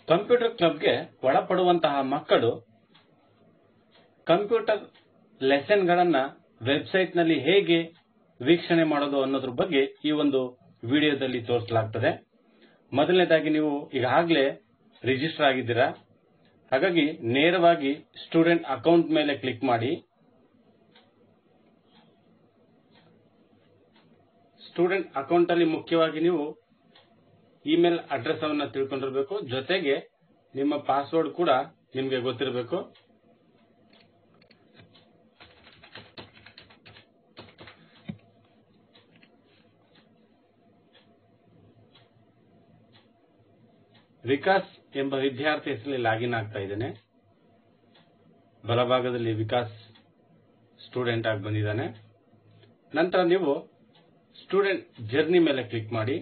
computer ಕ್ಲಬ್ಗೆ ಒಳಪಡುವಂತಹ ಮಕ್ಕಳು computer ಲೆಸನ್ಗಳನ್ನ ವೆಬ್ಸೈಟ್ನಲ್ಲಿ ಹೇಗೆ ವೀಕ್ಷಣೆ ಮಾಡೋದು ಅನ್ನೋದ್ರ ಬಗ್ಗೆ ಈ ಒಂದು ವಿಡಿಯೋದಲ್ಲಿ ತೋರಿಸಲಾಗ್ತದೆ ಮೊದಲನೇದಾಗಿ ನೀವು ಈಗಾಗಲೇ ರಿಜಿಸ್ಟರ್ ಆಗಿದ್ದೀರಾ ಹಾಗಾಗಿ ನೇರವಾಗಿ ಸ್ಟೂಡೆಂಟ್ ಅಕೌಂಟ್ ಮೇಲೆ ಕ್ಲಿಕ್ ಮಾಡಿ ಸ್ಟೂಡೆಂಟ್ ಅಕೌಂಟ್ ಅಲ್ಲಿ ಮುಖ್ಯವಾಗಿ ನೀವು ಇಮೇಲ್ ಅಡ್ರೆಸ್ ಅನ್ನು ತಿಳ್ಕೊಂಡಿರಬೇಕು ಜೊತೆಗೆ ನಿಮ್ಮ ಪಾಸ್ವರ್ಡ್ ಕೂಡ ನಿಮಗೆ ಗೊತ್ತಿರಬೇಕು ವಿಕಾಸ್ ಎಂಬ ವಿದ್ಯಾರ್ಥಿ ಹೆಸರಲ್ಲಿ ಲಾಗಿನ್ ಆಗ್ತಾ ಇದ್ದೇನೆ ಬಲಭಾಗದಲ್ಲಿ ವಿಕಾಸ್ ಸ್ಟೂಡೆಂಟ್ ಆಗಿ ಬಂದಿದ್ದಾನೆ ನಂತರ ನೀವು ಸ್ಟೂಡೆಂಟ್ ಜರ್ನಿ ಮೇಲೆ ಕ್ಲಿಕ್ ಮಾಡಿ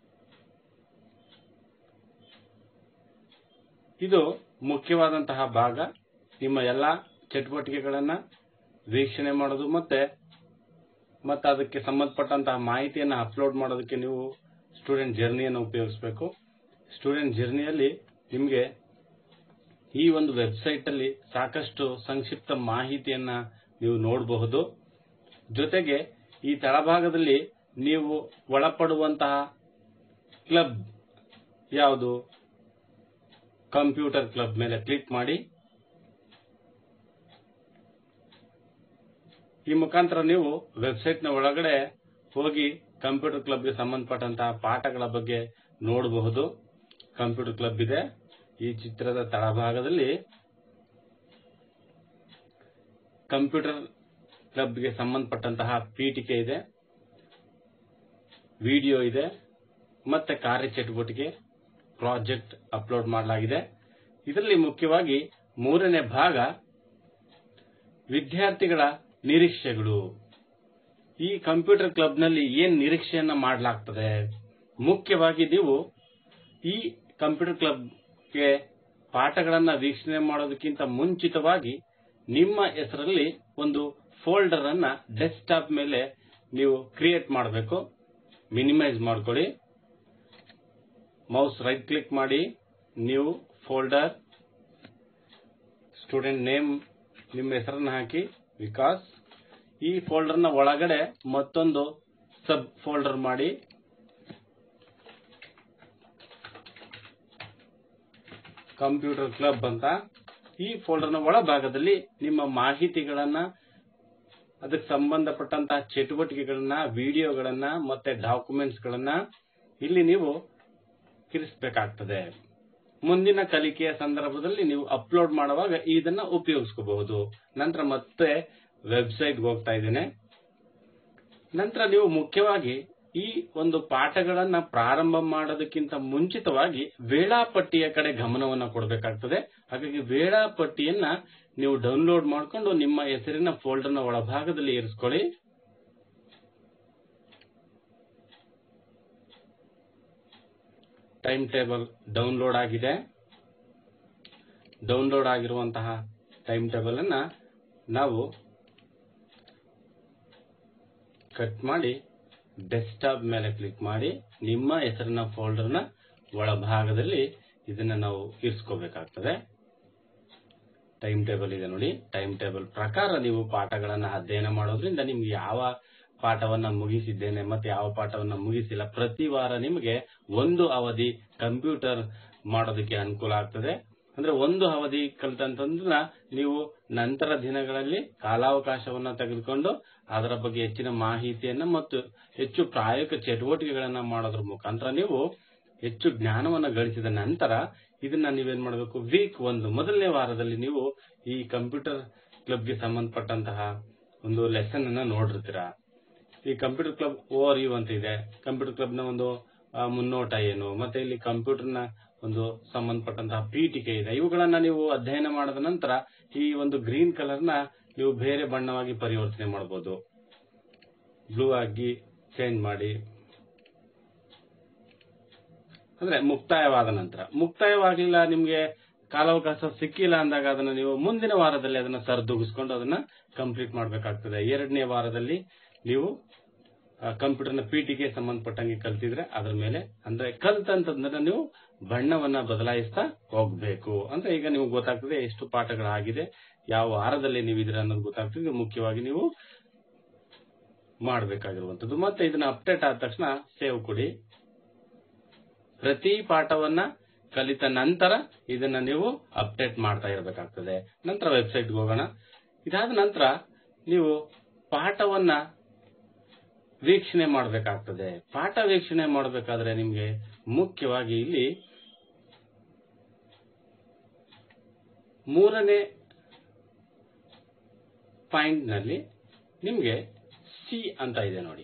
ಇದು ಮುಖ್ಯವಾದಂತಹ ಭಾಗ ನಿಮ್ಮ ಎಲ್ಲ ಚಟುವಟಿಕೆಗಳನ್ನ ವೀಕ್ಷಣೆ ಮಾಡೋದು ಮತ್ತೆ ಮತ್ತೆ ಅದಕ್ಕೆ ಸಂಬಂಧಪಟ್ಟಂತಹ ಮಾಹಿತಿಯನ್ನು ಅಪ್ಲೋಡ್ ಮಾಡೋದಕ್ಕೆ ನೀವು ಸ್ಟೂಡೆಂಟ್ ಜರ್ನಿಯನ್ನು ಉಪಯೋಗಿಸಬೇಕು ಸ್ಟೂಡೆಂಟ್ ಜರ್ನಿಯಲ್ಲಿ ನಿಮಗೆ ಈ ಒಂದು ವೆಬ್ಸೈಟ್ ಅಲ್ಲಿ ಸಾಕಷ್ಟು ಸಂಕ್ಷಿಪ್ತ ಮಾಹಿತಿಯನ್ನ ನೀವು ನೋಡಬಹುದು ಜೊತೆಗೆ ಈ ತಳಭಾಗದಲ್ಲಿ ನೀವು ಒಳಪಡುವಂತಹ ಕ್ಲಬ್ ಯಾವುದು ಕಂಪ್ಯೂಟರ್ ಕ್ಲಬ್ ಮೇಲೆ ಕ್ಲಿಕ್ ಮಾಡಿ ಈ ಮುಖಾಂತರ ನೀವು ವೆಬ್ಸೈಟ್ನ ಒಳಗಡೆ ಹೋಗಿ ಕಂಪ್ಯೂಟರ್ ಕ್ಲಬ್ಗೆ ಸಂಬಂಧಪಟ್ಟಂತಹ ಪಾಠಗಳ ಬಗ್ಗೆ ನೋಡಬಹುದು ಕಂಪ್ಯೂಟರ್ ಕ್ಲಬ್ ಇದೆ ಈ ಚಿತ್ರದ ತಳಭಾಗದಲ್ಲಿ ಕಂಪ್ಯೂಟರ್ ಕ್ಲಬ್ಗೆ ಸಂಬಂಧಪಟ್ಟಂತಹ ಪೀಠಿಕೆ ಇದೆ ವಿಡಿಯೋ ಇದೆ ಮತ್ತೆ ಕಾರ್ಯಚಟುವಟಿಕೆ ಪ್ರಾಜೆಕ್ಟ್ ಅಪ್ಲೋಡ್ ಮಾಡಲಾಗಿದೆ ಇದರಲ್ಲಿ ಮುಖ್ಯವಾಗಿ ಮೂರನೇ ಭಾಗ ವಿದ್ಯಾರ್ಥಿಗಳ ನಿರೀಕ್ಷೆಗಳು ಈ ಕಂಪ್ಯೂಟರ್ ಕ್ಲಬ್ನಲ್ಲಿ ಏನ್ ನಿರೀಕ್ಷೆಯನ್ನ ಮಾಡಲಾಗ್ತದೆ ಮುಖ್ಯವಾಗಿ ನೀವು ಈ ಕಂಪ್ಯೂಟರ್ ಕ್ಲಬ್ಗೆ ಪಾಠಗಳನ್ನ ವೀಕ್ಷಣೆ ಮಾಡೋದಕ್ಕಿಂತ ಮುಂಚಿತವಾಗಿ ನಿಮ್ಮ ಹೆಸರಲ್ಲಿ ಒಂದು ಫೋಲ್ಡರ್ ಅನ್ನ ಡೆಸ್ಕ್ಟಾಪ್ ಮೇಲೆ ನೀವು ಕ್ರಿಯೇಟ್ ಮಾಡಬೇಕು ಮಿನಿಮೈಸ್ ಮಾಡ್ಕೊಳ್ಳಿ ಮೌಸ್ ರೈಟ್ ಕ್ಲಿಕ್ ಮಾಡಿ ನೀವು ಫೋಲ್ಡರ್ ಸ್ಟೂಡೆಂಟ್ ನೇಮ್ ನಿಮ್ಮ ಹೆಸರನ್ನ ಹಾಕಿ ವಿಕಾಸ್ ಈ ಫೋಲ್ಡರ್ನ ಒಳಗಡೆ ಮತ್ತೊಂದು ಸಬ್ ಫೋಲ್ಡರ್ ಮಾಡಿ ಕಂಪ್ಯೂಟರ್ ಕ್ಲಬ್ ಅಂತ ಈ ಫೋಲ್ಡರ್ನ ಒಳಭಾಗದಲ್ಲಿ ನಿಮ್ಮ ಮಾಹಿತಿಗಳನ್ನ ಅದಕ್ಕೆ ಸಂಬಂಧಪಟ್ಟಂತಹ ಚಟುವಟಿಕೆಗಳನ್ನ ವಿಡಿಯೋಗಳನ್ನ ಮತ್ತೆ ಡಾಕ್ಯುಮೆಂಟ್ಸ್ ಗಳನ್ನ ಇಲ್ಲಿ ನೀವು ಇರಿಸಬೇಕಾಗ್ತದೆ ಮುಂದಿನ ಕಲಿಕೆಯ ಸಂದರ್ಭದಲ್ಲಿ ನೀವು ಅಪ್ಲೋಡ್ ಮಾಡುವಾಗ ಇದನ್ನ ಉಪಯೋಗಿಸ್ಕೋಬಹುದು ನಂತರ ಮತ್ತೆ ವೆಬ್ಸೈಟ್ಗೆ ಹೋಗ್ತಾ ಇದ್ದೇನೆ ನಂತರ ನೀವು ಮುಖ್ಯವಾಗಿ ಈ ಒಂದು ಪಾಠಗಳನ್ನ ಪ್ರಾರಂಭ ಮಾಡೋದಕ್ಕಿಂತ ಮುಂಚಿತವಾಗಿ ವೇಳಾಪಟ್ಟಿಯ ಕಡೆ ಗಮನವನ್ನು ಕೊಡಬೇಕಾಗ್ತದೆ ಹಾಗಾಗಿ ವೇಳಾಪಟ್ಟಿಯನ್ನ ನೀವು ಡೌನ್ಲೋಡ್ ಮಾಡಿಕೊಂಡು ನಿಮ್ಮ ಹೆಸರಿನ ಫೋಲ್ಡರ್ನ ಒಳಭಾಗದಲ್ಲಿ ಇರಿಸ್ಕೊಳ್ಳಿ ಟೈಮ್ ಟೇಬಲ್ ಡೌನ್ಲೋಡ್ ಆಗಿದೆ ಡೌನ್ಲೋಡ್ ಆಗಿರುವಂತಹ ಟೈಮ್ ಟೇಬಲ್ ಅನ್ನ ನಾವು ಕಟ್ ಮಾಡಿ ಡೆಸ್ಕ್ಟಾಪ್ ಮೇಲೆ ಕ್ಲಿಕ್ ಮಾಡಿ ನಿಮ್ಮ ಹೆಸರಿನ ಫೋಲ್ಡರ್ನ ಒಳಭಾಗದಲ್ಲಿ ಇದನ್ನ ನಾವು ಇರಿಸ್ಕೋಬೇಕಾಗ್ತದೆ ಟೈಮ್ ಟೇಬಲ್ ಇದೆ ನೋಡಿ ಟೈಮ್ ಟೇಬಲ್ ಪ್ರಕಾರ ನೀವು ಪಾಠಗಳನ್ನ ಅಧ್ಯಯನ ಮಾಡೋದ್ರಿಂದ ನಿಮ್ಗೆ ಯಾವ ಪಾಠವನ್ನ ಮುಗಿಸಿದ್ದೇನೆ ಮತ್ತೆ ಯಾವ ಪಾಠವನ್ನ ಮುಗಿಸಿಲ್ಲ ಪ್ರತಿ ವಾರ ನಿಮಗೆ ಒಂದು ಅವಧಿ ಕಂಪ್ಯೂಟರ್ ಮಾಡೋದಕ್ಕೆ ಅನುಕೂಲ ಆಗ್ತದೆ ಅಂದ್ರೆ ಒಂದು ಅವಧಿ ಕಲಿತಂತಂದ್ರ ನೀವು ನಂತರ ದಿನಗಳಲ್ಲಿ ಕಾಲಾವಕಾಶವನ್ನ ತೆಗೆದುಕೊಂಡು ಅದರ ಬಗ್ಗೆ ಹೆಚ್ಚಿನ ಮಾಹಿತಿಯನ್ನ ಮತ್ತು ಹೆಚ್ಚು ಪ್ರಾಯೋಗಿಕ ಚಟುವಟಿಕೆಗಳನ್ನ ಮಾಡೋದ್ರ ಮುಖಾಂತರ ನೀವು ಹೆಚ್ಚು ಜ್ಞಾನವನ್ನ ಗಳಿಸಿದ ನಂತರ ಇದನ್ನ ನೀವೇನ್ ಮಾಡಬೇಕು ವೀಕ್ ಒಂದು ಮೊದಲನೇ ವಾರದಲ್ಲಿ ನೀವು ಈ ಕಂಪ್ಯೂಟರ್ ಕ್ಲಬ್ಗೆ ಸಂಬಂಧಪಟ್ಟಂತಹ ಒಂದು ಲೆಸನ್ ಅನ್ನ ನೋಡಿರ್ತೀರಾ ಈ ಕಂಪ್ಯೂಟರ್ ಕ್ಲಬ್ ಓವರ್ ಯು ಅಂತ ಇದೆ ಕಂಪ್ಯೂಟರ್ ಕ್ಲಬ್ ನ ಒಂದು ಆ, ಮುನ್ನೋಟ ಏನು ಮತ್ತೆ ಇಲ್ಲಿ ಕಂಪ್ಯೂಟರ್ನ ಒಂದು ಸಂಬಂಧಪಟ್ಟಂತಹ ಪೀಠಿಕೆ ಇದೆ ಇವುಗಳನ್ನ ನೀವು ಅಧ್ಯಯನ ಮಾಡಿದ ನಂತರ ಈ ಒಂದು ಗ್ರೀನ್ ಕಲರ್ ನ ನೀವು ಬೇರೆ ಬಣ್ಣವಾಗಿ ಪರಿವರ್ತನೆ ಮಾಡಬಹುದು ಬ್ಲೂ ಆಗಿ ಚೇಂಜ್ ಮಾಡಿ ಅಂದ್ರೆ ಮುಕ್ತಾಯವಾದ ನಂತರ ಮುಕ್ತಾಯವಾಗಲಿಲ್ಲ ನಿಮ್ಗೆ ಕಾಲಾವಕಾಶ ಸಿಕ್ಕಿಲ್ಲ ಅಂದಾಗ ಅದನ್ನ ನೀವು ಮುಂದಿನ ವಾರದಲ್ಲಿ ಅದನ್ನ ಸರಿದೂಗಿಸ್ಕೊಂಡು ಅದನ್ನ ಕಂಪ್ಲೀಟ್ ಮಾಡಬೇಕಾಗ್ತದೆ ಎರಡನೇ ವಾರದಲ್ಲಿ ನೀವು ಕಂಪ್ಯೂಟರ್ನ ಪೀಟಿಗೆ ಸಂಬಂಧಪಟ್ಟಂಗೆ ಕಲ್ತಿದ್ರೆ ಅದ್ರ ಮೇಲೆ ಅಂದ್ರೆ ಕಲ್ತಂತಂದ್ರೆ ನೀವು ಬಣ್ಣವನ್ನ ಬದಲಾಯಿಸ್ತಾ ಹೋಗ್ಬೇಕು ಅಂದ್ರೆ ಈಗ ನಿಮ್ಗೆ ಗೊತ್ತಾಗ್ತದೆ ಎಷ್ಟು ಪಾಠಗಳಾಗಿದೆ ಯಾವ ವಾರದಲ್ಲಿ ನೀವು ಇದ್ರ ಅನ್ನೋದು ಗೊತ್ತಾಗ್ತದೆ ಮುಖ್ಯವಾಗಿ ನೀವು ಮಾಡಬೇಕಾಗಿರುವಂತದ್ದು ಮತ್ತೆ ಇದನ್ನ ಅಪ್ಡೇಟ್ ಆದ ತಕ್ಷಣ ಸೇವ್ ಕೊಡಿ ಪ್ರತಿ ಪಾಠವನ್ನ ಕಲಿತ ನಂತರ ಇದನ್ನ ನೀವು ಅಪ್ಡೇಟ್ ಮಾಡ್ತಾ ಇರಬೇಕಾಗ್ತದೆ ನಂತರ ವೆಬ್ಸೈಟ್ಗೆ ಹೋಗೋಣ ಇದಾದ ನಂತರ ನೀವು ಪಾಠವನ್ನ ವೀಕ್ಷಣೆ ಮಾಡಬೇಕಾಗ್ತದೆ ಪಾಠ ವೀಕ್ಷಣೆ ಮಾಡಬೇಕಾದ್ರೆ ನಿಮ್ಗೆ ಮುಖ್ಯವಾಗಿ ಇಲ್ಲಿ ಮೂರನೇ ಪಾಯಿಂಟ್ ನಲ್ಲಿ ನಿಮ್ಗೆ ಸಿ ಅಂತ ಇದೆ ನೋಡಿ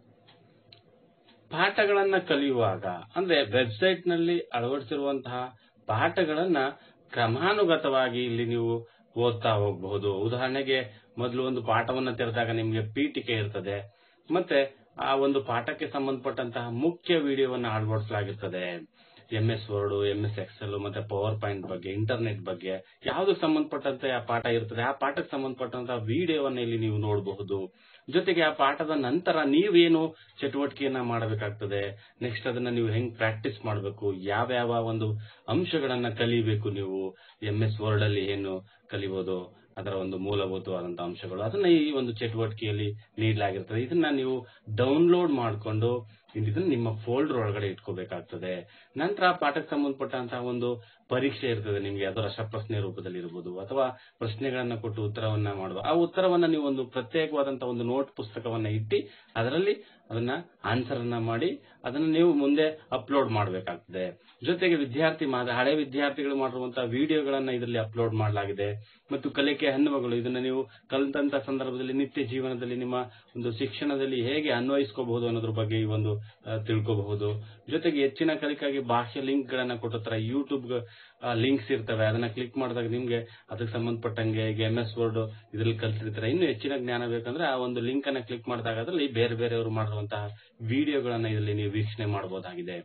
ಪಾಠಗಳನ್ನ ಕಲಿಯುವಾಗ ಅಂದ್ರೆ ವೆಬ್ಸೈಟ್ ನಲ್ಲಿ ಅಳವಡಿಸಿರುವಂತಹ ಪಾಠಗಳನ್ನ ಕ್ರಮಾನುಗತವಾಗಿ ಇಲ್ಲಿ ನೀವು ಓದ್ತಾ ಹೋಗಬಹುದು ಉದಾಹರಣೆಗೆ ಮೊದಲು ಒಂದು ಪಾಠವನ್ನ ತೆರೆದಾಗ ನಿಮ್ಗೆ ಪೀಠಿಕೆ ಇರ್ತದೆ ಮತ್ತೆ ಆ ಒಂದು ಪಾಠಕ್ಕೆ ಸಂಬಂಧಪಟ್ಟಂತಹ ಮುಖ್ಯ ವಿಡಿಯೋವನ್ನ ಅಳವಡಿಸಲಾಗಿರ್ತದೆ M S word M S excel ಮತ್ತೆ ಪವರ್ ಪಾಯಿಂಟ್ ಬಗ್ಗೆ ಇಂಟರ್ನೆಟ್ ಬಗ್ಗೆ ಯಾವುದಕ್ಕೆ ಸಂಬಂಧಪಟ್ಟಂತೆ ಆ ಪಾಠ ಇರ್ತದೆ ಆ ಪಾಠಕ್ಕೆ ಸಂಬಂಧಪಟ್ಟಂತಹ ವಿಡಿಯೋವನ್ನ ಇಲ್ಲಿ ನೀವು ನೋಡಬಹುದು ಜೊತೆಗೆ ಆ ಪಾಠದ ನಂತರ ನೀವೇನು ಚಟುವಟಿಕೆಯನ್ನ ಮಾಡಬೇಕಾಗ್ತದೆ ನೆಕ್ಸ್ಟ್ ಅದನ್ನ ನೀವು ಹೆಂಗ್ ಪ್ರಾಕ್ಟೀಸ್ ಮಾಡಬೇಕು ಯಾವ್ಯಾವ ಒಂದು ಅಂಶಗಳನ್ನ ಕಲಿಬೇಕು ನೀವು ಎಂ ಎಸ್ ವರ್ಡ್ ಅಲ್ಲಿ ಏನು ಕಲಿಬಹುದು ಅದರ ಒಂದು ಮೂಲಭೂತವಾದಂತಹ ಅಂಶಗಳು ಅದನ್ನ ಈ ಒಂದು ಚಟುವಟಿಕೆಯಲ್ಲಿ ನೀಡಲಾಗಿರ್ತದೆ ಇದನ್ನ ನೀವು ಡೌನ್ಲೋಡ್ ಮಾಡಿಕೊಂಡು ಇದನ್ನ ನಿಮ್ಮ ಫೋಲ್ಡರ್ ಒಳಗಡೆ ಇಟ್ಕೋಬೇಕಾಗ್ತದೆ ನಂತರ ಪಾಠಕ್ಕೆ ಸಂಬಂಧಪಟ್ಟಂತಹ ಒಂದು ಪರೀಕ್ಷೆ ಇರ್ತದೆ ನಿಮ್ಗೆ ಅದು ರಸಪ್ರಶ್ನೆ ರೂಪದಲ್ಲಿ ಇರಬಹುದು ಅಥವಾ ಪ್ರಶ್ನೆಗಳನ್ನ ಕೊಟ್ಟು ಉತ್ತರವನ್ನ ಮಾಡುವ ಆ ಉತ್ತರವನ್ನ ನೀವು ಒಂದು ಪ್ರತ್ಯೇಕವಾದಂತಹ ಒಂದು ನೋಟ್ ಪುಸ್ತಕವನ್ನ ಇಟ್ಟು ಅದರಲ್ಲಿ ಅದನ್ನ ಆನ್ಸರ್ ಅನ್ನ ಮಾಡಿ ಅದನ್ನ ನೀವು ಮುಂದೆ ಅಪ್ಲೋಡ್ ಮಾಡಬೇಕಾಗ್ತದೆ ಜೊತೆಗೆ ವಿದ್ಯಾರ್ಥಿ ಮಾದ ಹಳೆ ವಿದ್ಯಾರ್ಥಿಗಳು ಮಾಡಿರುವಂತಹ ವಿಡಿಯೋಗಳನ್ನ ಇದರಲ್ಲಿ ಅಪ್ಲೋಡ್ ಮಾಡಲಾಗಿದೆ ಮತ್ತು ಕಲಿಕೆ ಅನುಭವಗಳು ಇದನ್ನ ನೀವು ಕಲಿತಂತ ಸಂದರ್ಭದಲ್ಲಿ ನಿತ್ಯ ಜೀವನದಲ್ಲಿ ನಿಮ್ಮ ಒಂದು ಶಿಕ್ಷಣದಲ್ಲಿ ಹೇಗೆ ಅನ್ವಯಿಸ್ಕೋಬಹುದು ಅನ್ನೋದ್ರ ಬಗ್ಗೆ ಈ ಒಂದು ತಿಳ್ಕೋಬಹುದು ಜೊತೆಗೆ ಹೆಚ್ಚಿನ ಕಲಿಕೆಗಾಗಿ ಬಾಹ್ಯ ಲಿಂಕ್ ಗಳನ್ನ ಕೊಟ್ಟಿರ್ತಾರೆ ಯೂಟ್ಯೂಬ್ ಲಿಂಕ್ಸ್ ಇರ್ತವೆ ಅದನ್ನ ಕ್ಲಿಕ್ ಮಾಡಿದಾಗ ನಿಮ್ಗೆ ಅದಕ್ಕೆ ಸಂಬಂಧಪಟ್ಟಂಗೆ ಈಗ ಎಂ ಎಸ್ ವರ್ಡ್ ಇದ್ರಲ್ಲಿ ಕಲ್ತಿರ್ತಾರೆ ಇನ್ನು ಹೆಚ್ಚಿನ ಜ್ಞಾನ ಬೇಕಂದ್ರೆ ಆ ಒಂದು ಲಿಂಕ್ ಅನ್ನ ಕ್ಲಿಕ್ ಮಾಡಿದಾಗ ಅದರಲ್ಲಿ ಬೇರೆ ಬೇರೆಯವರು ಮಾಡಿರುವಂತಹ ವಿಡಿಯೋಗಳನ್ನ ಇದರಲ್ಲಿ ನೀವು ವೀಕ್ಷಣೆ ಮಾಡಬಹುದಾಗಿದೆ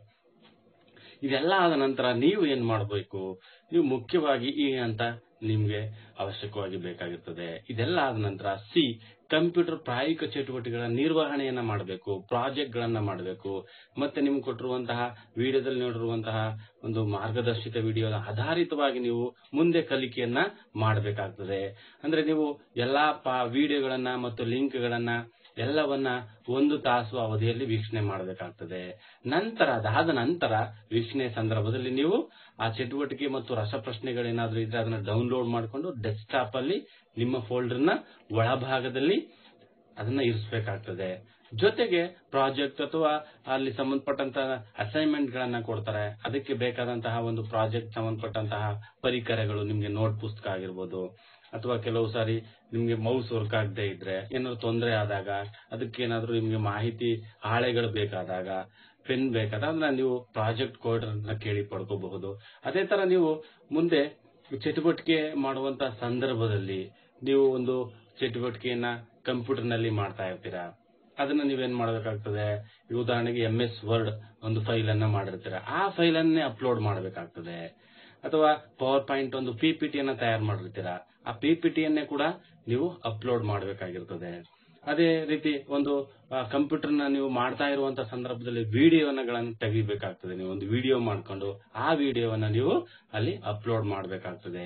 ಇದೆಲ್ಲ ಆದ ನಂತರ ನೀವು ಏನ್ ಮಾಡಬೇಕು ನೀವು ಮುಖ್ಯವಾಗಿ ಈ ಅಂತ ನಿಮ್ಗೆ ಅವಶ್ಯಕವಾಗಿ ಬೇಕಾಗಿರ್ತದೆ ಇದೆಲ್ಲ ಆದ ನಂತರ ಸಿ ಕಂಪ್ಯೂಟರ್ ಪ್ರಾಯೋಗಿಕ ಚಟುವಟಿಕೆಗಳ ನಿರ್ವಹಣೆಯನ್ನ ಮಾಡಬೇಕು ಪ್ರಾಜೆಕ್ಟ್ ಗಳನ್ನ ಮಾಡಬೇಕು ಮತ್ತೆ ನಿಮ್ಗೆ ಕೊಟ್ಟಿರುವಂತಹ ವಿಡಿಯೋದಲ್ಲಿ ನೋಡಿರುವಂತಹ ಒಂದು ಮಾರ್ಗದರ್ಶಿತ ವಿಡಿಯೋದ ಆಧಾರಿತವಾಗಿ ನೀವು ಮುಂದೆ ಕಲಿಕೆಯನ್ನ ಮಾಡಬೇಕಾಗ್ತದೆ ಅಂದ್ರೆ ನೀವು ಎಲ್ಲಾ ವಿಡಿಯೋಗಳನ್ನ ಮತ್ತು ಲಿಂಕ್ಗಳನ್ನ ಎಲ್ಲವನ್ನ ಒಂದು ತಾಸು ಅವಧಿಯಲ್ಲಿ ವೀಕ್ಷಣೆ ಮಾಡಬೇಕಾಗ್ತದೆ ನಂತರ ಅದಾದ ನಂತರ ವೀಕ್ಷಣೆ ಸಂದರ್ಭದಲ್ಲಿ ನೀವು ಆ ಚಟುವಟಿಕೆ ಮತ್ತು ರಸಪ್ರಶ್ನೆಗಳೇನಾದ್ರೂ ಇದ್ರೆ ಅದನ್ನ ಡೌನ್ಲೋಡ್ ಮಾಡಿಕೊಂಡು ಡೆಸ್ಕ್ಟಾಪ್ ಅಲ್ಲಿ ನಿಮ್ಮ ಫೋಲ್ಡರ್ನ ಒಳಭಾಗದಲ್ಲಿ ಅದನ್ನ ಇರಿಸಬೇಕಾಗ್ತದೆ ಜೊತೆಗೆ ಪ್ರಾಜೆಕ್ಟ್ ಅಥವಾ ಅಲ್ಲಿ ಸಂಬಂಧಪಟ್ಟಂತಹ ಅಸೈನ್ಮೆಂಟ್ ಗಳನ್ನ ಕೊಡ್ತಾರೆ ಅದಕ್ಕೆ ಬೇಕಾದಂತಹ ಒಂದು ಪ್ರಾಜೆಕ್ಟ್ ಸಂಬಂಧಪಟ್ಟಂತಹ ಪರಿಕರಗಳು ನಿಮ್ಗೆ ನೋಟ್ ಪುಸ್ತಕ ಆಗಿರ್ಬೋದು ಅಥವಾ ಕೆಲವು ಸಾರಿ ನಿಮ್ಗೆ ಮೌಸ್ ವರ್ಕ್ ಆಗದೆ ಇದ್ರೆ ಏನಾದ್ರು ತೊಂದರೆ ಆದಾಗ ಅದಕ್ಕೆ ಏನಾದ್ರು ನಿಮ್ಗೆ ಮಾಹಿತಿ ಹಾಳೆಗಳು ಬೇಕಾದಾಗ ಪೆನ್ ಬೇಕಾದಾಗ ಅದನ್ನ ನೀವು ಪ್ರಾಜೆಕ್ಟ್ ಕೋರ್ಡರ್ ಕೇಳಿ ಪಡ್ಕೋಬಹುದು ಅದೇ ತರ ನೀವು ಮುಂದೆ ಚಟುವಟಿಕೆ ಮಾಡುವಂತ ಸಂದರ್ಭದಲ್ಲಿ ನೀವು ಒಂದು ಚಟುವಟಿಕೆಯನ್ನ ಕಂಪ್ಯೂಟರ್ ನಲ್ಲಿ ಮಾಡ್ತಾ ಇರ್ತೀರಾ ಅದನ್ನ ನೀವೇನ್ ಮಾಡಬೇಕಾಗ್ತದೆ ಉದಾಹರಣೆಗೆ ಎಂ ಎಸ್ ವರ್ಡ್ ಒಂದು ಫೈಲ್ ಅನ್ನ ಮಾಡಿರ್ತೀರಾ ಆ ಫೈಲ್ ಅನ್ನೇ ಅಪ್ಲೋಡ್ ಮಾಡಬೇಕಾಗ್ತದೆ ಅಥವಾ ಪವರ್ ಪಾಯಿಂಟ್ ಒಂದು ಪಿಪಿಟಿಯನ್ನ ತಯಾರು ಮಾಡಿರ್ತೀರಾ ಆ ಪಿಪಿಟಿಯನ್ನೇ ಕೂಡ ನೀವು ಅಪ್ಲೋಡ್ ಮಾಡಬೇಕಾಗಿರ್ತದೆ ಅದೇ ರೀತಿ ಒಂದು ಕಂಪ್ಯೂಟರ್ನ ನೀವು ಮಾಡ್ತಾ ಇರುವಂತ ಸಂದರ್ಭದಲ್ಲಿ ವಿಡಿಯೋಗಳನ್ನ ತೆಗಿಬೇಕಾಗ್ತದೆ ನೀವು ಒಂದು ವಿಡಿಯೋ ಮಾಡ್ಕೊಂಡು ಆ ವಿಡಿಯೋವನ್ನ ನೀವು ಅಲ್ಲಿ ಅಪ್ಲೋಡ್ ಮಾಡಬೇಕಾಗ್ತದೆ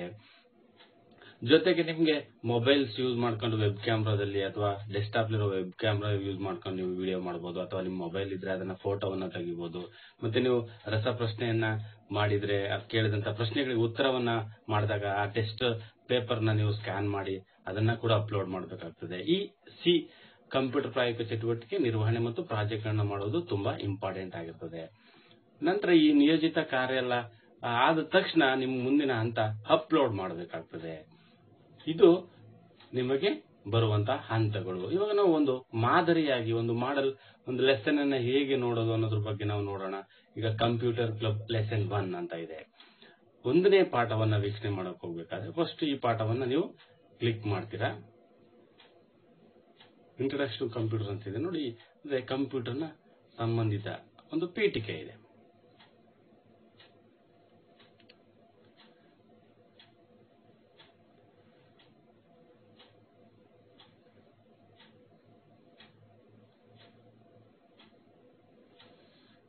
ಜೊತೆಗೆ ನಿಮ್ಗೆ ಮೊಬೈಲ್ಸ್ ಯೂಸ್ ಮಾಡ್ಕೊಂಡು ವೆಬ್ ಕ್ಯಾಮ್ರಾದಲ್ಲಿ ಅಥವಾ ಡೆಸ್ಕ್ಟಾಪ್ ಇರೋ ವೆಬ್ ಕ್ಯಾಮ್ರಾ ಯೂಸ್ ಮಾಡ್ಕೊಂಡು ನೀವು ವಿಡಿಯೋ ಮಾಡಬಹುದು ಅಥವಾ ನಿಮ್ಮ ಮೊಬೈಲ್ ಇದ್ರೆ ಅದನ್ನ ಫೋಟೋವನ್ನ ತೆಗಿಬಹುದು ಮತ್ತೆ ನೀವು ರಸಪ್ರಶ್ನೆಯನ್ನ ಮಾಡಿದ್ರೆ ಅದು ಕೇಳಿದಂತ ಪ್ರಶ್ನೆಗಳಿಗೆ ಉತ್ತರವನ್ನ ಮಾಡಿದಾಗ ಆ ಟೆಸ್ಟ್ ಪೇಪರ್ನ ನೀವು ಸ್ಕ್ಯಾನ್ ಮಾಡಿ ಅದನ್ನ ಕೂಡ ಅಪ್ಲೋಡ್ ಮಾಡಬೇಕಾಗ್ತದೆ ಈ ಸಿ ಕಂಪ್ಯೂಟರ್ ಪ್ರಾಯೋಗಿಕ ಚಟುವಟಿಕೆ ನಿರ್ವಹಣೆ ಮತ್ತು ಪ್ರಾಜೆಕ್ಟ್ ಗಳನ್ನ ಮಾಡೋದು ತುಂಬಾ ಇಂಪಾರ್ಟೆಂಟ್ ಆಗಿರ್ತದೆ ನಂತರ ಈ ನಿಯೋಜಿತ ಕಾರ್ಯ ಎಲ್ಲ ಆದ ತಕ್ಷಣ ನಿಮ್ಮ ಮುಂದಿನ ಹಂತ ಅಪ್ಲೋಡ್ ಮಾಡಬೇಕಾಗ್ತದೆ ಇದು ನಿಮಗೆ ಬರುವಂತ ಹಂತಗಳು ಇವಾಗ ನಾವು ಒಂದು ಮಾದರಿಯಾಗಿ ಒಂದು ಮಾಡಲ್ ಒಂದು ಲೆಸನ್ ಅನ್ನ ಹೇಗೆ ನೋಡೋದು ಅನ್ನೋದ್ರ ಬಗ್ಗೆ ನಾವು ನೋಡೋಣ ಈಗ ಕಂಪ್ಯೂಟರ್ ಕ್ಲಬ್ ಲೆಸನ್ ಒನ್ ಅಂತ ಇದೆ ಒಂದನೇ ಪಾಠವನ್ನ ವೀಕ್ಷಣೆ ಮಾಡಕ್ ಹೋಗ್ಬೇಕಾದ್ರೆ ಫಸ್ಟ್ ಈ ಪಾಠವನ್ನ ನೀವು ಕ್ಲಿಕ್ ಮಾಡ್ತೀರಾ ಇಂಟ್ರಡಕ್ಷನ್ ಕಂಪ್ಯೂಟರ್ ಅಂತ ಇದೆ ನೋಡಿ ಅಂದ್ರೆ ಕಂಪ್ಯೂಟರ್ನ ಸಂಬಂಧಿತ ಒಂದು ಪೀಠಿಕೆ ಇದೆ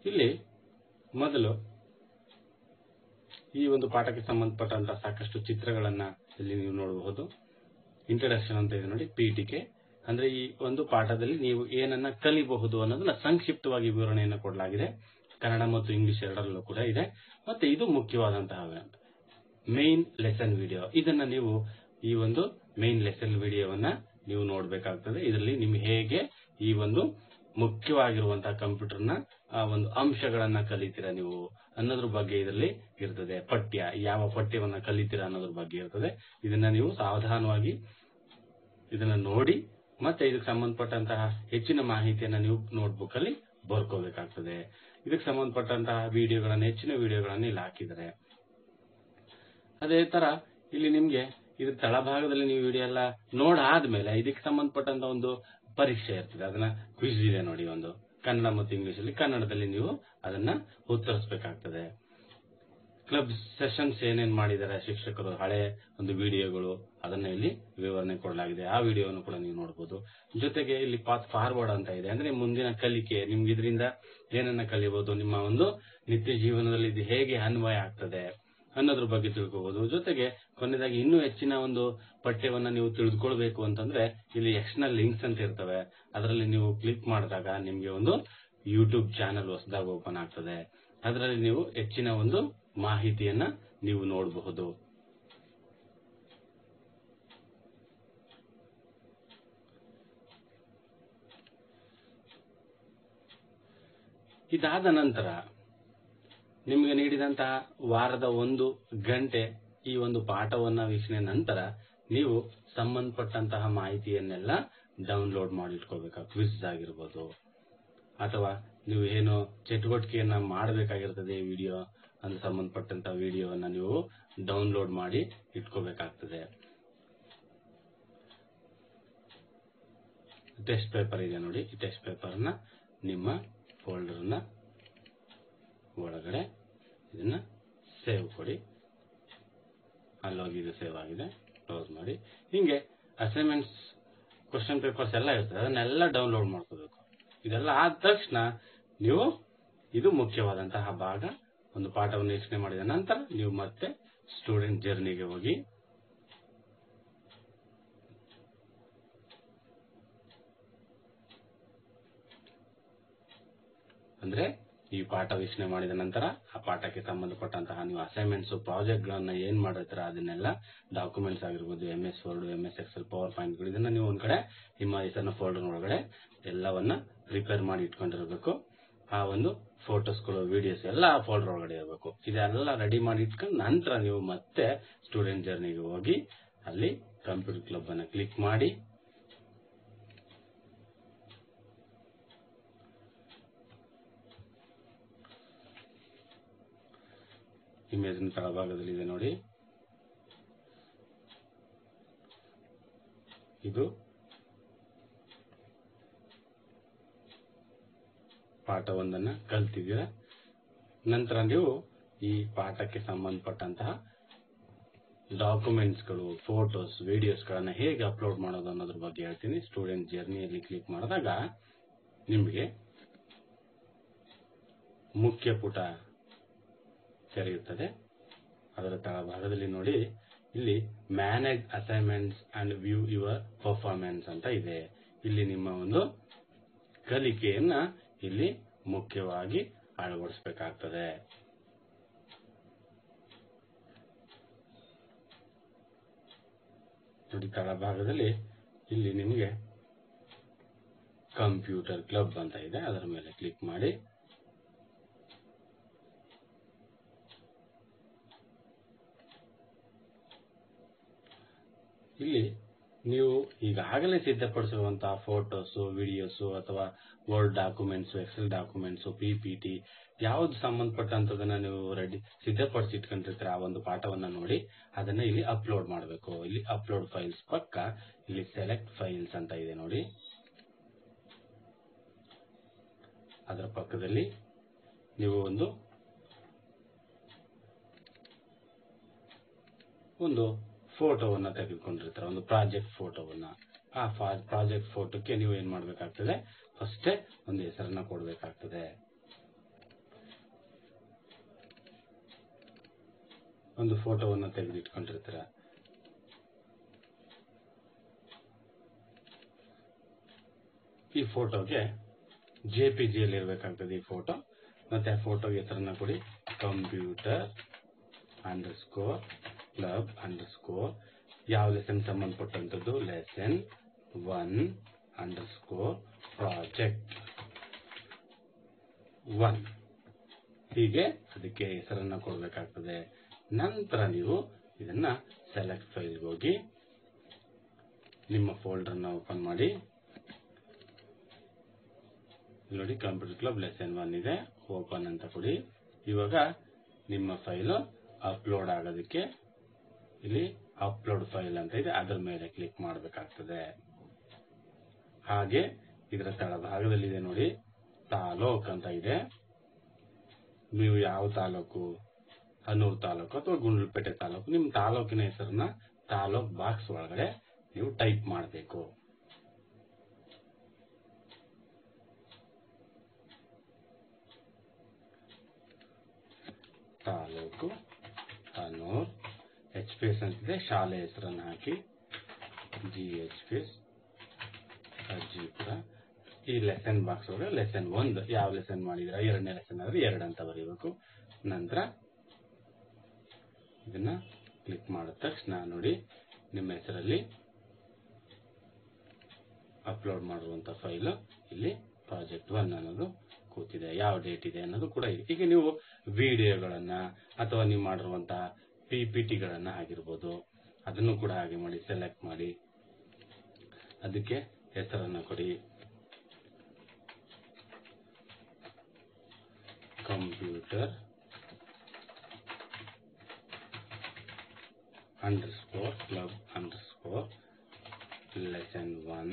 ಇಲ್ಲಿ ಮೊದಲು ಈ ಒಂದು ಪಾಠಕ್ಕೆ ಸಂಬಂಧಪಟ್ಟಂತಹ ಸಾಕಷ್ಟು ಚಿತ್ರಗಳನ್ನ ಇಲ್ಲಿ ನೀವು ನೋಡಬಹುದು ಇಂಟ್ರಡಕ್ಷನ್ ಅಂತ ಇದೆ ನೋಡಿ ಪೀಠಿಕೆ ಅಂದ್ರೆ ಈ ಒಂದು ಪಾಠದಲ್ಲಿ ನೀವು ಏನನ್ನ ಕಲಿಬಹುದು ಅನ್ನೋದನ್ನ ಸಂಕ್ಷಿಪ್ತವಾಗಿ ವಿವರಣೆಯನ್ನು ಕೊಡಲಾಗಿದೆ ಕನ್ನಡ ಮತ್ತು ಇಂಗ್ಲಿಷ್ ಎರಡರಲ್ಲೂ ಕೂಡ ಇದೆ ಮತ್ತೆ ಇದು ಮುಖ್ಯವಾದಂತಹ ಮೇನ್ ಲೆಸನ್ ವಿಡಿಯೋ ಇದನ್ನ ನೀವು ಈ ಒಂದು ಮೇನ್ ಲೆಸನ್ ವಿಡಿಯೋವನ್ನ ನೀವು ನೋಡಬೇಕಾಗ್ತದೆ ಇದರಲ್ಲಿ ನಿಮ್ಗೆ ಹೇಗೆ ಈ ಒಂದು ಮುಖ್ಯವಾಗಿರುವಂತಹ ಕಂಪ್ಯೂಟರ್ನ ಆ ಒಂದು ಅಂಶಗಳನ್ನ ಕಲಿತೀರಾ ನೀವು ಅನ್ನೋದ್ರ ಬಗ್ಗೆ ಇದರಲ್ಲಿ ಇರ್ತದೆ ಪಠ್ಯ ಯಾವ ಪಠ್ಯವನ್ನ ಕಲಿತೀರಾ ಅನ್ನೋದ್ರ ಬಗ್ಗೆ ಇರ್ತದೆ ಇದನ್ನ ನೀವು ಸಾವಧಾನವಾಗಿ ಇದನ್ನ ನೋಡಿ ಮತ್ತೆ ಇದಕ್ಕೆ ಸಂಬಂಧಪಟ್ಟಂತಹ ಹೆಚ್ಚಿನ ಮಾಹಿತಿಯನ್ನ ನೀವು ನೋಟ್ಬುಕ್ ಅಲ್ಲಿ ಬರ್ಕೋಬೇಕಾಗ್ತದೆ ಇದಕ್ಕೆ ಸಂಬಂಧಪಟ್ಟಂತಹ ವಿಡಿಯೋಗಳನ್ನ ಹೆಚ್ಚಿನ ವಿಡಿಯೋಗಳನ್ನ ಇಲ್ಲಿ ಹಾಕಿದ್ದಾರೆ ಅದೇ ತರ ಇಲ್ಲಿ ನಿಮ್ಗೆ ಇದ್ರ ತಳಭಾಗದಲ್ಲಿ ನೀವು ವಿಡಿಯೋ ಎಲ್ಲ ನೋಡಾದ್ಮೇಲೆ ಇದಕ್ಕೆ ಸಂಬಂಧಪಟ್ಟಂತ ಒಂದು ಪರೀಕ್ಷೆ ಇರ್ತದೆ ಅದನ್ನ ಕ್ವಿಜ್ ಇದೆ ನೋಡಿ ಒಂದು ಕನ್ನಡ ಮತ್ತು ಇಂಗ್ಲಿಷ್ ಅಲ್ಲಿ ಕನ್ನಡದಲ್ಲಿ ನೀವು ಅದನ್ನ ಉತ್ತರಿಸಬೇಕಾಗ್ತದೆ ಕ್ಲಬ್ ಸೆಷನ್ಸ್ ಏನೇನ್ ಮಾಡಿದ್ದಾರೆ ಶಿಕ್ಷಕರು ಹಳೆ ಒಂದು ವಿಡಿಯೋಗಳು ಅದನ್ನ ಇಲ್ಲಿ ವಿವರಣೆ ಕೊಡಲಾಗಿದೆ ಆ ವಿಡಿಯೋವನ್ನು ಕೂಡ ನೀವು ನೋಡಬಹುದು ಜೊತೆಗೆ ಇಲ್ಲಿ ಪಾತ್ ಫಾರ್ವರ್ಡ್ ಅಂತ ಇದೆ ಅಂದ್ರೆ ಮುಂದಿನ ಕಲಿಕೆ ನಿಮ್ಗೆ ಇದರಿಂದ ಏನನ್ನ ಕಲಿಬಹುದು ನಿಮ್ಮ ಒಂದು ನಿತ್ಯ ಜೀವನದಲ್ಲಿ ಇದು ಹೇಗೆ ಅನ್ವಯ ಆಗ್ತದೆ ಅನ್ನೋದ್ರ ಬಗ್ಗೆ ತಿಳ್ಕೋಬಹುದು ಜೊತೆಗೆ ಕೊನೆಯದಾಗಿ ಇನ್ನೂ ಹೆಚ್ಚಿನ ಒಂದು ಪಠ್ಯವನ್ನ ನೀವು ತಿಳಿದುಕೊಳ್ಬೇಕು ಅಂತಂದ್ರೆ ಇಲ್ಲಿ ಎಕ್ಸ್ಟರ್ನಲ್ ಲಿಂಕ್ಸ್ ಅಂತ ಇರ್ತವೆ ಅದರಲ್ಲಿ ನೀವು ಕ್ಲಿಕ್ ಮಾಡಿದಾಗ ನಿಮ್ಗೆ ಒಂದು ಯೂಟ್ಯೂಬ್ ಚಾನೆಲ್ ಹೊಸದಾಗಿ ಓಪನ್ ಆಗ್ತದೆ ಅದರಲ್ಲಿ ನೀವು ಹೆಚ್ಚಿನ ಒಂದು ಮಾಹಿತಿಯನ್ನ ನೀವು ನೋಡಬಹುದು ಇದಾದ ನಂತರ ನಿಮಗೆ ನೀಡಿದಂತಹ ವಾರದ ಒಂದು ಗಂಟೆ ಈ ಒಂದು ಪಾಠವನ್ನ ವೀಕ್ಷಣೆ ನಂತರ ನೀವು ಸಂಬಂಧಪಟ್ಟಂತಹ ಮಾಹಿತಿಯನ್ನೆಲ್ಲ ಡೌನ್ಲೋಡ್ ಮಾಡಿಟ್ಕೋಬೇಕು ಕ್ವಿಸ್ ಆಗಿರ್ಬೋದು ಅಥವಾ ನೀವು ಏನು ಚಟುವಟಿಕೆಯನ್ನ ಮಾಡಬೇಕಾಗಿರ್ತದೆ ವಿಡಿಯೋ ಅಂದ್ರೆ ಸಂಬಂಧಪಟ್ಟಂತ ವಿಡಿಯೋವನ್ನ ನೀವು ಡೌನ್ಲೋಡ್ ಮಾಡಿ ಇಟ್ಕೋಬೇಕಾಗ್ತದೆ ಟೆಸ್ಟ್ ಪೇಪರ್ ಇದೆ ನೋಡಿ ಈ ಟೆಸ್ಟ್ ಪೇಪರ್ನ ನಿಮ್ಮ ಫೋಲ್ಡರ್ನ ಒಳಗಡೆ ಇದನ್ನ ಸೇವ್ ಕೊಡಿ ಅಲ್ಲೋಗಿ ಇದು ಸೇವ್ ಆಗಿದೆ ಕ್ಲೋಸ್ ಮಾಡಿ ಹಿಂಗೆ ಅಸೈನ್ಮೆಂಟ್ಸ್ ಕ್ವಶನ್ ಪೇಪರ್ಸ್ ಎಲ್ಲ ಇರ್ತದೆ ಅದನ್ನೆಲ್ಲ ಡೌನ್ಲೋಡ್ ಮಾಡ್ಕೋಬೇಕು ಇದೆಲ್ಲ ಆದ ತಕ್ಷಣ ನೀವು ಇದು ಮುಖ್ಯವಾದಂತಹ ಭಾಗ ಒಂದು ಪಾಠವನ್ನು ವೀಕ್ಷಣೆ ಮಾಡಿದ ನಂತರ ನೀವು ಮತ್ತೆ ಸ್ಟೂಡೆಂಟ್ ಜರ್ನಿಗೆ ಹೋಗಿ ಅಂದ್ರೆ ಈ ಪಾಠ ವೀಕ್ಷಣೆ ಮಾಡಿದ ನಂತರ ಆ ಪಾಠಕ್ಕೆ ಸಂಬಂಧಪಟ್ಟಂತಹ ನೀವು ಅಸೈನ್ಮೆಂಟ್ಸ್ ಪ್ರಾಜೆಕ್ಟ್ ಗಳನ್ನ ಏನ್ ಮಾಡಿರ್ತೀರ ಅದನ್ನೆಲ್ಲ ಡಾಕ್ಯುಮೆಂಟ್ಸ್ ಆಗಿರ್ಬೋದು M S word M S excel power point ಇದನ್ನ ನೀವು ಒಂದ್ ಕಡೆ ನಿಮ್ಮ ಹೆಸರಿನ ಫೋಲ್ಡರ್ ಒಳಗಡೆ ಎಲ್ಲವನ್ನ ಪ್ರಿಪೇರ್ ಮಾಡಿ ಇಟ್ಕೊಂಡಿರ್ಬೇಕು ಆ ಒಂದು ಫೋಟೋಸ್ಗಳು ವಿಡಿಯೋಸ್ ಎಲ್ಲ ಆ ಫೋಲ್ಡರ್ ಒಳಗಡೆ ಇರಬೇಕು ಇದೆಲ್ಲ ರೆಡಿ ಮಾಡಿ ಇಟ್ಕೊಂಡು ನಂತರ ನೀವು ಮತ್ತೆ ಸ್ಟೂಡೆಂಟ್ ಜರ್ನಿಗೆ ಹೋಗಿ ಅಲ್ಲಿ ಕಂಪ್ಯೂಟರ್ ಕ್ಲಬ್ ಅನ್ನ ಕ್ಲಿಕ್ ಮಾಡಿ ಇಮೇಜಿನ ತಳಭಾಗದಲ್ಲಿ ಇದೆ ನೋಡಿ ಇದು ಪಾಠವೊಂದನ್ನ ಕಲ್ತಿದ್ದೀರ ನಂತರ ನೀವು ಈ ಪಾಠಕ್ಕೆ ಸಂಬಂಧಪಟ್ಟಂತಹ ಡಾಕ್ಯುಮೆಂಟ್ಸ್ಗಳು ಫೋಟೋಸ್ ವಿಡಿಯೋಸ್ಗಳನ್ನ ಹೇಗೆ ಅಪ್ಲೋಡ್ ಮಾಡೋದು ಅನ್ನೋದ್ರ ಬಗ್ಗೆ ಹೇಳ್ತೀನಿ ಸ್ಟೂಡೆಂಟ್ ಜರ್ನಿಯಲ್ಲಿ ಕ್ಲಿಕ್ ಮಾಡಿದಾಗ ನಿಮಗೆ ಮುಖ್ಯ ಪುಟ ತೆರೆಯುತ್ತದೆ ಅದರ ತಳಭಾಗದಲ್ಲಿ ನೋಡಿ ಇಲ್ಲಿ manage assignments and view your performance ಅಂತ ಇದೆ ಇಲ್ಲಿ ನಿಮ್ಮ ಒಂದು ಕಲಿಕೆಯನ್ನ ಇಲ್ಲಿ ಮುಖ್ಯವಾಗಿ ಅಳವಡಿಸಬೇಕಾಗ್ತದೆ ನೋಡಿ ತಳಭಾಗದಲ್ಲಿ ಇಲ್ಲಿ ನಿಮಗೆ ಕಂಪ್ಯೂಟರ್ ಕ್ಲಬ್ ಅಂತ ಇದೆ ಅದರ ಮೇಲೆ ಕ್ಲಿಕ್ ಮಾಡಿ ಇಲ್ಲಿ ನೀವು ಈಗಾಗಲೇ ಸಿದ್ಧಪಡಿಸಿರುವಂತಹ ಫೋಟೋಸ್ ವಿಡಿಯೋಸ್ ಅಥವಾ word documents excel documents PPT ಯಾವ್ದು ಸಂಬಂಧಪಟ್ಟಂತದನ್ನ ನೀವು ರೆಡಿ ಸಿದ್ಧಪಡಿಸಿ ಇಟ್ಕೊಂಡಿರ್ತೀರ ಆ ಒಂದು ಪಾಠವನ್ನ ನೋಡಿ ಅದನ್ನ ಇಲ್ಲಿ ಅಪ್ಲೋಡ್ ಮಾಡಬೇಕು ಇಲ್ಲಿ ಅಪ್ಲೋಡ್ ಫೈಲ್ಸ್ ಪಕ್ಕ ಇಲ್ಲಿ ಸೆಲೆಕ್ಟ್ ಫೈಲ್ಸ್ ಅಂತ ಇದೆ ನೋಡಿ ಅದರ ಪಕ್ಕದಲ್ಲಿ ನೀವು ಒಂದು ಒಂದು ಫೋಟೋವನ್ನ ತೆಗೆದುಕೊಂಡಿರ್ತಾರೆ ಒಂದು ಪ್ರಾಜೆಕ್ಟ್ ಫೋಟೋವನ್ನ ಆ ಪ್ರಾಜೆಕ್ಟ್ ಫೋಟೋಕ್ಕೆ ನೀವು ಏನ್ ಮಾಡ್ಬೇಕಾಗ್ತದೆ ಫಸ್ಟೇ ಒಂದು ಹೆಸರನ್ನ ಕೊಡ್ಬೇಕಾಗ್ತದೆ ಒಂದು ಫೋಟೋವನ್ನು ತೆಗೆದಿಟ್ಕೊಂಡಿರ್ತೀರ ಈ ಫೋಟೋಗೆ ಜೆ ಪಿ ಜಿಯಲ್ಲಿ ಇರಬೇಕಾಗ್ತದೆ ಈ ಫೋಟೋ ಮತ್ತೆ ಆ ಫೋಟೋಗೆ ಹೆಸರನ್ನ ಕೊಡಿ computer underscore club underscore ಯಾವ ಲೆಸನ್ ಸಂಬಂಧಪಟ್ಟಂಥದ್ದು lesson one underscore project one ಹೀಗೆ ಅದಕ್ಕೆ ಹೆಸರನ್ನ ಕೊಡಬೇಕಾಗ್ತದೆ ನಂತರ ನೀವು ಇದನ್ನ ಸೆಲೆಕ್ಟ್ ಫೈಲ್ಗೆ ಹೋಗಿ ನಿಮ್ಮ ಫೋಲ್ಡರ್ನ ಓಪನ್ ಮಾಡಿ ಇಲ್ಲಿ ನೋಡಿ ಕಂಪ್ಯೂಟರ್ ಕ್ಲಬ್ ಲೆಸನ್ ಒನ್ ಇದೆ ಓಪನ್ ಅಂತ ಕೊಡಿ ಇವಾಗ ನಿಮ್ಮ ಫೈಲು ಅಪ್ಲೋಡ್ ಆಗೋದಕ್ಕೆ ಇಲ್ಲಿ ಅಪ್ಲೋಡ್ ಫೈಲ್ ಅಂತ ಇದೆ ಅದರ ಮೇಲೆ ಕ್ಲಿಕ್ ಮಾಡಬೇಕಾಗ್ತದೆ ಹಾಗೆ ಇದರ ತಳಭಾಗದಲ್ಲಿದೆ ನೋಡಿ ತಾಲೂಕ್ ಅಂತ ಇದೆ ನೀವು ಯಾವ ತಾಲೂಕು ಹನ್ನೂರು ತಾಲೂಕು ಅಥವಾ ಗುಂಡ್ಲುಪೇಟೆ ತಾಲೂಕು ನಿಮ್ಮ ತಾಲೂಕಿನ ಹೆಸರನ್ನ ತಾಲೂಕ್ ಬಾಕ್ಸ್ ಒಳಗಡೆ ನೀವು ಟೈಪ್ ಮಾಡಬೇಕು taluk Hanur H P S ಅಂತಿದೆ ಶಾಲೆ ಹೆಸರನ್ನು ಹಾಕಿ G H P S Ajjipura ಈ ಲೆಸನ್ ಬಾಕ್ಸ್ ಒಳಗೆ ಲೆಸನ್ ಒಂದು ಯಾವ ಲೆಸನ್ ಮಾಡಿದ್ರ ಎರಡನೇ ಲೆಸನ್ ಆದ್ರೆ ಎರಡು ಅಂತ ಬರೀಬೇಕು ನಂತರ ಇದನ್ನ ಕ್ಲಿಕ್ ಮಾಡಿದ ತಕ್ಷಣ ನೋಡಿ ನಿಮ್ಮ ಹೆಸರಲ್ಲಿ ಅಪ್ಲೋಡ್ ಮಾಡಿರುವಂತ ಫೈಲ್ ಇಲ್ಲಿ ಪ್ರಾಜೆಕ್ಟ್ ಒನ್ ಅನ್ನೋದು ಕೂತಿದೆ ಯಾವ ಡೇಟ್ ಇದೆ ಅನ್ನೋದು ಕೂಡ ಇದೆ ಈಗ ನೀವು ವಿಡಿಯೋಗಳನ್ನ ಅಥವಾ ನೀವು ಮಾಡಿರುವಂತಹ ಪಿ ಪಿ ಟಿಗಳನ್ನ ಆಗಿರ್ಬೋದು ಅದನ್ನು ಕೂಡ ಹಾಗೆ ಮಾಡಿ ಸೆಲೆಕ್ಟ್ ಮಾಡಿ ಅದಕ್ಕೆ ಹೆಸರನ್ನ ಕೊಡಿ computer underscore club underscore lesson one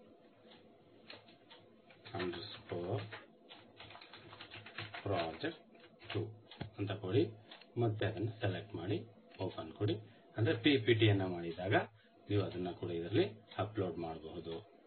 underscore project two ಅಂತ ಕೊಡಿ ಮತ್ತೆ ಅದನ್ನು ಸೆಲೆಕ್ಟ್ ಮಾಡಿ ಓಪನ್ ಕೊಡಿ ಅಂದ್ರೆ ಪಿ ಪಿ ಟಿಯನ್ನು ಮಾಡಿದಾಗ ನೀವು ಅದನ್ನ ಕೂಡ ಇದರಲ್ಲಿ ಅಪ್ಲೋಡ್ ಮಾಡಬಹುದು